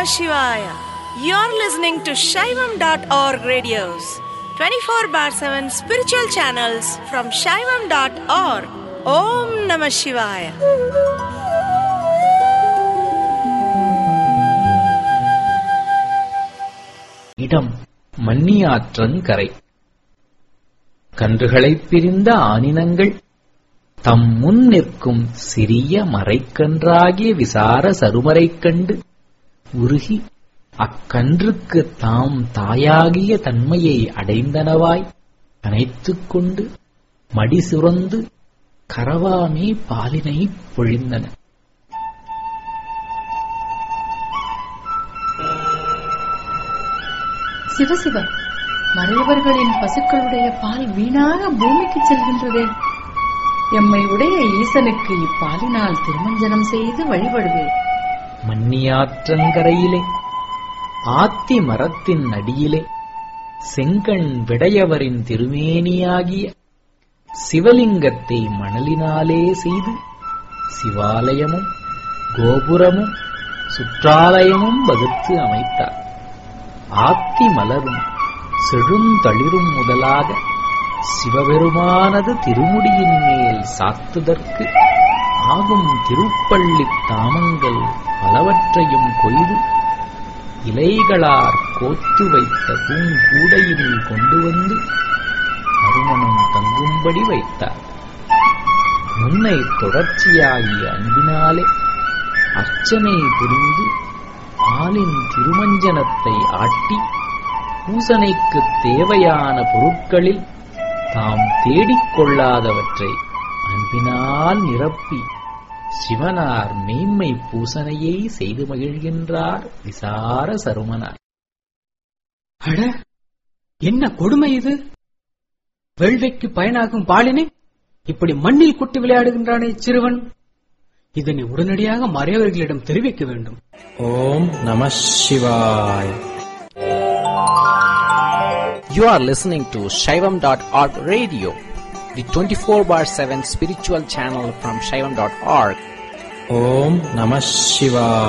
Namah Shivaya. You're listening to Shaivam.org radios, 24 bar 7 spiritual channels from Shaivam.org. Om Namah Shivaya. இடம் மன்னியாற்றங்கரை கன்றுகளைப் பிரிந்த ஆனினங்கள் தம் முன் நிற்கும் சிறிய மறைக்கன்றாகிய விசார சருமரைக் கண்டு உருகி அக்கன்றுக்கு தாம் தாயாகிய தன்மையை அடைந்தனவாய் அணைத்துக் கொண்டு மடி சுரந்து கரவாமே பாலினைப் பொழிந்தன சிவசிவ மறையவர்களின் பசுக்களுடைய பால் வீணாக பூமிக்கு செல்கின்றதே எம்மை உடைய ஈசனுக்கு இப்பாலினால் திருமஞ்சனம் செய்து வழிபடுவேன் மன்னியாற்றங்கரையிலே ஆத்தி மரத்தின் அடியிலே செங்கண் விடையவரின் திருமேனியாகிய சிவலிங்கத்தை மணலினாலே செய்து சிவாலயமும் கோபுரமும் சுற்றாலயமும் வகுத்து அமைத்தார் ஆத்தி மலரும் செழுந்தளிரும் முதலாக சிவபெருமானது திருமுடியின் மேல் சாத்துதற்கு ஆகும் திருப்பள்ளித் தாமங்கள் பலவற்றையும் கொய்து இலைகளார் கோத்து வைத்த பூங்கூடையில் கொண்டு வந்து அருமணம் தங்கும்படி வைத்தார் முன்னை தொடர்ச்சியாகிய அன்பினாலே அர்ச்சனை புரிந்து ஆளின் திருமஞ்சனத்தை ஆட்டி பூசனைக்குத் தேவையான பொருட்களில் தாம் தேடிக் கொள்ளாதவற்றை அன்பினால் நிரப்பி சிவனார் மெய்மை பூசனையை செய்து மகிழ்கின்றார் விசார சருமனார் அட என்ன கொடுமை இது வேள்விக்கு பயனாகும் பாலினை இப்படி மண்ணில் குட்டி விளையாடுகின்றானே சிறுவன் இதனை உடனடியாக மறையவர்களிடம் தெரிவிக்க வேண்டும் ஓம் நம சிவாய் You are listening to Shaivam.org radio, the 24 bar 7 spiritual channel from Shaivam.org. ஓம் நம சிவாய்